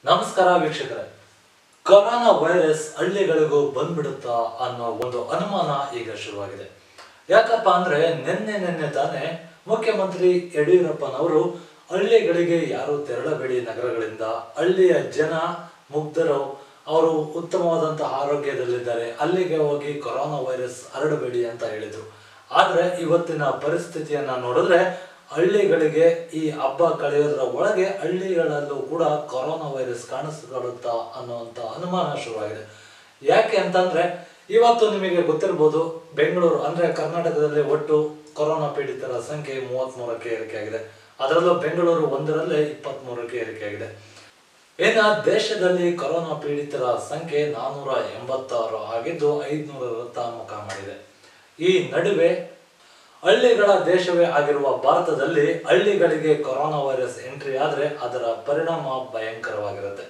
ನಮಸ್ಕಾರ ವೀಕ್ಷಕರೇ corona virus ಹಳ್ಳಿಗಳಿಗೂ ಬಂದ್ಬಿಡುತ್ತಾ ಅನ್ನೋ ಒಂದು ಅನುಮಾನ ಈಗ ಶುರುವಾಗಿದೆ ಯಾಕಪ್ಪ ಅಂದ್ರೆ ನಿನ್ನೆ ನಿನ್ನೆ ತಾನೇ ಮುಖ್ಯಮಂತ್ರಿ ಯಡಿಯೂರಪ್ಪನವರು ಹಳ್ಳಿಗಳಿಗೆ ಯಾರು ತೆರಳಬೇಡಿ ನಗರಗಳಿಂದ ಹಳ್ಳಿಯ ಜನ ಮುಗ್ಧರು ಅವರು ಉತ್ತಮವಾದಂತಹ ಆರೋಗ್ಯದಲ್ಲಿದ್ದಾರೆ ಅಲ್ಲಿಗೆ ಹೋಗಿ ಕೊರೋನಾ ವೈರಸ್ ಹರಡಬೇಡಿ ಅಂತ ಹೇಳಿದ್ರು ಆದ್ರೆ ಇವತ್ತಿನ ಪರಿಸ್ಥಿತಿಯನ್ನ ನೋಡಿದ್ರೆ ಹಳ್ಳಿಗಳಿಗೆ ಈ ಹಬ್ಬ ಕಳೆಯೋದ್ರ ಒಳಗೆ ಹಳ್ಳಿಗಳಲ್ಲೂ ಕೂಡ ಕೊರೋನಾ ವೈರಸ್ ಕಾಣಿಸ್ಕೊಳ್ಳುತ್ತಾ ಅನ್ನುವಂಥ ಅನುಮಾನ ಶುರುವಾಗಿದೆ ಯಾಕೆ ಅಂತಂದ್ರೆ ಇವತ್ತು ನಿಮಗೆ ಗೊತ್ತಿರ್ಬೋದು ಬೆಂಗಳೂರು ಅಂದ್ರೆ ಕರ್ನಾಟಕದಲ್ಲಿ ಒಟ್ಟು ಕೊರೋನಾ ಪೀಡಿತರ ಸಂಖ್ಯೆ ಮೂವತ್ಮೂರಕ್ಕೆ ಏರಿಕೆಯಾಗಿದೆ ಅದರಲ್ಲೂ ಬೆಂಗಳೂರು ಒಂದರಲ್ಲೇ ಇಪ್ಪತ್ಮೂರಕ್ಕೆ ಏರಿಕೆಯಾಗಿದೆ ಇನ್ನು ದೇಶದಲ್ಲಿ ಕೊರೋನಾ ಪೀಡಿತರ ಸಂಖ್ಯೆ ನಾನೂರ ಎಂಬತ್ತಾರು ಆಗಿದ್ದು ಐದುನೂರರತ್ತ ಮುಖ ಮಾಡಿದೆ ಈ ನಡುವೆ ಹಳ್ಳಿಗಳ ದೇಶವೇ ಆಗಿರುವ ಭಾರತದಲ್ಲಿ ಹಳ್ಳಿಗಳಿಗೆ ಕೊರೋನಾ ವೈರಸ್ ಎಂಟ್ರಿ ಆದ್ರೆ ಅದರ ಪರಿಣಾಮ ಭಯಂಕರವಾಗಿರುತ್ತೆ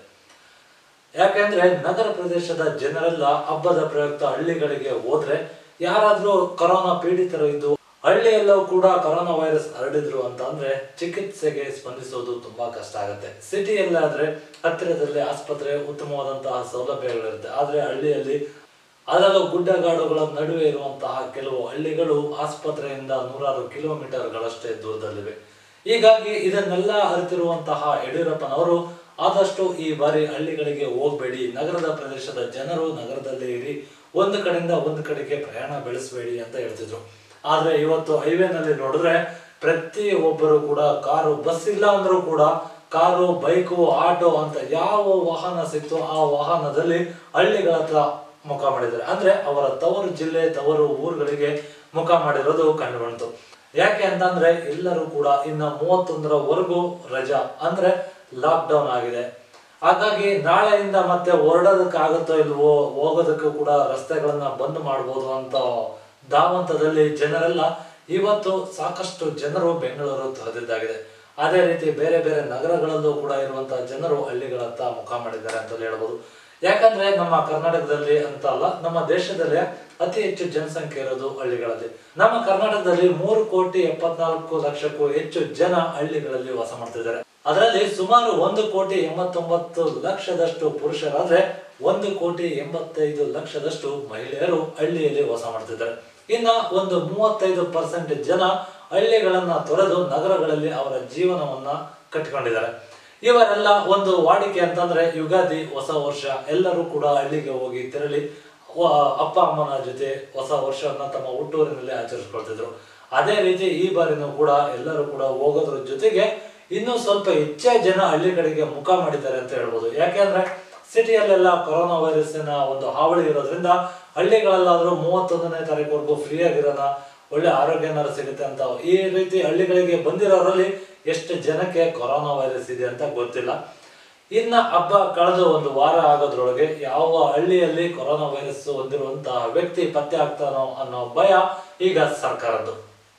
ಯಾಕೆಂದ್ರೆ ನಗರ ಪ್ರದೇಶದ ಜನರೆಲ್ಲ ಹಬ್ಬದ ಪ್ರಯುಕ್ತ ಹಳ್ಳಿಗಳಿಗೆ ಹೋದ್ರೆ ಯಾರಾದ್ರೂ ಕೊರೋನಾ ಪೀಡಿತರು ಇದ್ದು ಹಳ್ಳಿಯಲ್ಲೂ ಕೂಡ ಕೊರೋನಾ ವೈರಸ್ ಹರಡಿದ್ರು ಅಂತ ಅಂದ್ರೆ ಚಿಕಿತ್ಸೆಗೆ ಸ್ಪಂದಿಸೋದು ತುಂಬಾ ಕಷ್ಟ ಆಗುತ್ತೆ ಸಿಟಿಯಲ್ಲಾದ್ರೆ ಹತ್ತಿರದಲ್ಲಿ ಆಸ್ಪತ್ರೆ ಉತ್ತಮವಾದಂತಹ ಸೌಲಭ್ಯಗಳಿರುತ್ತೆ ಆದ್ರೆ ಹಳ್ಳಿಯಲ್ಲಿ ಅದರಲ್ಲೂ ಗುಡ್ಡಗಾಡುಗಳ ನಡುವೆ ಇರುವಂತಹ ಕೆಲವು ಹಳ್ಳಿಗಳು ಆಸ್ಪತ್ರೆಯಿಂದ ನೂರಾರು ಕಿಲೋಮೀಟರ್ಗಳಷ್ಟೇ ದೂರದಲ್ಲಿವೆ ಹೀಗಾಗಿ ಇದನ್ನೆಲ್ಲ ಅರಿತಿರುವಂತಹ ಯಡಿಯೂರಪ್ಪನವರು ಆದಷ್ಟು ಈ ಬಾರಿ ಹಳ್ಳಿಗಳಿಗೆ ಹೋಗಬೇಡಿ ನಗರದ ಪ್ರದೇಶದ ಜನರು ನಗರದಲ್ಲೇ ಇರಿ ಒಂದು ಕಡೆಯಿಂದ ಒಂದು ಕಡೆಗೆ ಪ್ರಯಾಣ ಬೆಳೆಸಬೇಡಿ ಅಂತ ಹೇಳ್ತಿದ್ರು ಆದ್ರೆ ಇವತ್ತು ಹೈವೇನಲ್ಲಿ ನೋಡಿದ್ರೆ ಪ್ರತಿ ಒಬ್ಬರು ಕೂಡ ಕಾರು ಬಸ್ ಇಲ್ಲ ಅಂದ್ರೂ ಕೂಡ ಕಾರು ಬೈಕು ಆಟೋ ಅಂತ ಯಾವ ವಾಹನ ಸಿಕ್ತೋ ಆ ವಾಹನದಲ್ಲಿ ಹಳ್ಳಿಗಳ ಹತ್ರ ಮುಖ ಮಾಡಿದ್ದಾರೆ ಅಂದ್ರೆ ಅವರ ತವರು ಜಿಲ್ಲೆ ತವರು ಊರುಗಳಿಗೆ ಮುಖ ಮಾಡಿರೋದು ಕಂಡು ಬಂತು ಯಾಕೆ ಅಂತಂದ್ರೆ ಎಲ್ಲರೂ ಕೂಡ ಇನ್ನ ಮೂವತ್ತೊಂದರವರೆಗೂ ರಜಾ ಅಂದ್ರೆ ಲಾಕ್ ಡೌನ್ ಆಗಿದೆ ಹಾಗಾಗಿ ನಾಳೆಯಿಂದ ಮತ್ತೆ ಹೊರಡೋದಕ್ಕಾಗುತ್ತೋ ಇಲ್ವೋ ಹೋಗೋದಕ್ಕೂ ಕೂಡ ರಸ್ತೆಗಳನ್ನ ಬಂದ್ ಮಾಡ್ಬೋದು ಅಂತ ಧಾವಂತದಲ್ಲಿ ಜನರೆಲ್ಲ ಇವತ್ತು ಸಾಕಷ್ಟು ಜನರು ಬೆಂಗಳೂರು ತೊರೆದಿದ್ದಾಗಿದೆ ಅದೇ ರೀತಿ ಬೇರೆ ಬೇರೆ ನಗರಗಳಲ್ಲೂ ಕೂಡ ಇರುವಂತಹ ಜನರು ಹಳ್ಳಿಗಳತ್ತ ಮುಖ ಮಾಡಿದ್ದಾರೆ ಅಂತ ಹೇಳ್ಬೋದು ಯಾಕಂದ್ರೆ ನಮ್ಮ ಕರ್ನಾಟಕದಲ್ಲಿ ಅಂತ ಅಲ್ಲ ನಮ್ಮ ದೇಶದಲ್ಲೇ ಅತಿ ಹೆಚ್ಚು ಜನಸಂಖ್ಯೆ ಇರೋದು ಹಳ್ಳಿಗಳಲ್ಲಿ ನಮ್ಮ ಕರ್ನಾಟಕದಲ್ಲಿ ಮೂರು ಕೋಟಿ ಎಪ್ಪತ್ನಾಲ್ಕು ಲಕ್ಷಕ್ಕೂ ಹೆಚ್ಚು ಜನ ಹಳ್ಳಿಗಳಲ್ಲಿ ವಾಸ ಮಾಡ್ತಿದ್ದಾರೆ ಅದರಲ್ಲಿ ಸುಮಾರು ಒಂದು ಕೋಟಿ ಎಂಬತ್ತೊಂಬತ್ತು ಲಕ್ಷದಷ್ಟು ಪುರುಷರಾದ್ರೆ ಒಂದು ಕೋಟಿ ಎಂಬತ್ತೈದು ಲಕ್ಷದಷ್ಟು ಮಹಿಳೆಯರು ಹಳ್ಳಿಯಲ್ಲಿ ವಾಸ ಮಾಡ್ತಿದ್ದಾರೆ ಇನ್ನ ಒಂದು ಮೂವತ್ತೈದು ಪರ್ಸೆಂಟ್ ಜನ ಹಳ್ಳಿಗಳನ್ನ ತೊರೆದು ನಗರಗಳಲ್ಲಿ ಅವರ ಜೀವನವನ್ನ ಕಟ್ಟಿಕೊಂಡಿದ್ದಾರೆ ಇವರೆಲ್ಲ ಒಂದು ವಾಡಿಕೆ ಅಂತಂದ್ರೆ ಯುಗಾದಿ ಹೊಸ ವರ್ಷ ಎಲ್ಲರೂ ಕೂಡ ಹಳ್ಳಿಗೆ ಹೋಗಿ ತೆರಳಿ ವ- ಅಪ್ಪ ಅಮ್ಮನ ಜೊತೆ ಹೊಸ ವರ್ಷವನ್ನ ತಮ್ಮ ಹುಟ್ಟೂರಿನಲ್ಲಿ ಆಚರಿಸ್ಕೊಳ್ತಿದ್ರು ಅದೇ ರೀತಿ ಈ ಬಾರಿನೂ ಕೂಡ ಎಲ್ಲರೂ ಕೂಡ ಹೋಗೋದ್ರ ಜೊತೆಗೆ ಇನ್ನೂ ಸ್ವಲ್ಪ ಹೆಚ್ಚೇ ಜನ ಹಳ್ಳಿ ಕಡೆಗೆ ಮುಖ ಮಾಡಿದ್ದಾರೆ ಅಂತ ಹೇಳ್ಬೋದು ಯಾಕೆಂದ್ರೆ ಸಿಟಿಯಲ್ಲೆಲ್ಲ ಕೊರೋನಾ ವೈರಸ್ಸಿನ ಒಂದು ಹಾವಳಿ ಇರೋದ್ರಿಂದ ಹಳ್ಳಿಗಳಲ್ಲಾದ್ರೂ ಮೂವತ್ತೊಂದನೇ ತಾರೀಕುವರೆಗೂ ಫ್ರೀ ಆಗಿರೋಣ ಒಳ್ಳೆ ಆರೋಗ್ಯ ಏನಾದ್ರು ಸಿಗುತ್ತೆ ಅಂತ ಈ ರೀತಿ ಹಳ್ಳಿಗಳಿಗೆ ಬಂದಿರೋರಲ್ಲಿ ಎಷ್ಟು ಜನಕ್ಕೆ ಕೊರೋನಾ ವೈರಸ್ ಇದೆ ಅಂತ ಗೊತ್ತಿಲ್ಲ ಇನ್ನ ಹಬ್ಬ ಕಳೆದು ಒಂದು ವಾರ ಆಗೋದ್ರೊಳಗೆ ಯಾವ ಹಳ್ಳಿಯಲ್ಲಿ ಕೊರೋನಾ ವೈರಸ್ ಹೊಂದಿರುವಂತಹ ವ್ಯಕ್ತಿ ಪತ್ತೆ ಆಗ್ತಾನೋ ಅನ್ನೋ ಭಯ ಈಗ ಸರ್ಕಾರದ್ದು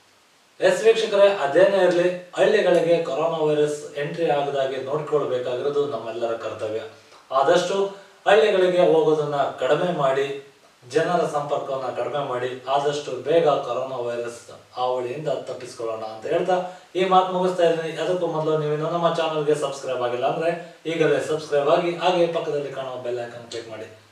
ಎಸ್ ವೀಕ್ಷಕರೇ ಅದೇನೇ ಇರಲಿ ಹಳ್ಳಿಗಳಿಗೆ ಕೊರೋನಾ ವೈರಸ್ ಎಂಟ್ರಿ ಆಗದಾಗೆ ನೋಡ್ಕೊಳ್ಬೇಕಾಗಿರೋದು ನಮ್ಮೆಲ್ಲರ ಕರ್ತವ್ಯ ಆದಷ್ಟು ಹಳ್ಳಿಗಳಿಗೆ ಹೋಗೋದನ್ನ ಕಡಿಮೆ ಮಾಡಿ ಜನರ ಸಂಪರ್ಕವನ್ನ ಕಡಿಮೆ ಮಾಡಿ ಆದಷ್ಟು ಬೇಗ ಕೊರೋನಾ ವೈರಸ್ ಹಾವಳಿಯಿಂದ ತಪ್ಪಿಸ್ಕೊಳ್ಳೋಣ ಅಂತ ಹೇಳ್ತಾ ಈ ಮಾತು ಮುಗಿಸ್ತಾ ಇದ್ದೀನಿ ಅದಕ್ಕೂ ಮೊದಲು ನೀವೇನು ನಮ್ಮ ಚಾನಲ್ಗೆ ಸಬ್ಸ್ಕ್ರೈಬ್ ಆಗಿಲ್ಲ ಅಂದ್ರೆ ಈಗಲೇ ಸಬ್ಸ್ಕ್ರೈಬ್ ಆಗಿ ಹಾಗೆ ಪಕ್ಕದಲ್ಲಿ ಕಾಣುವ ಬೆಲ್ ಐಕನ್ ಕ್ಲಿಕ್ ಮಾಡಿ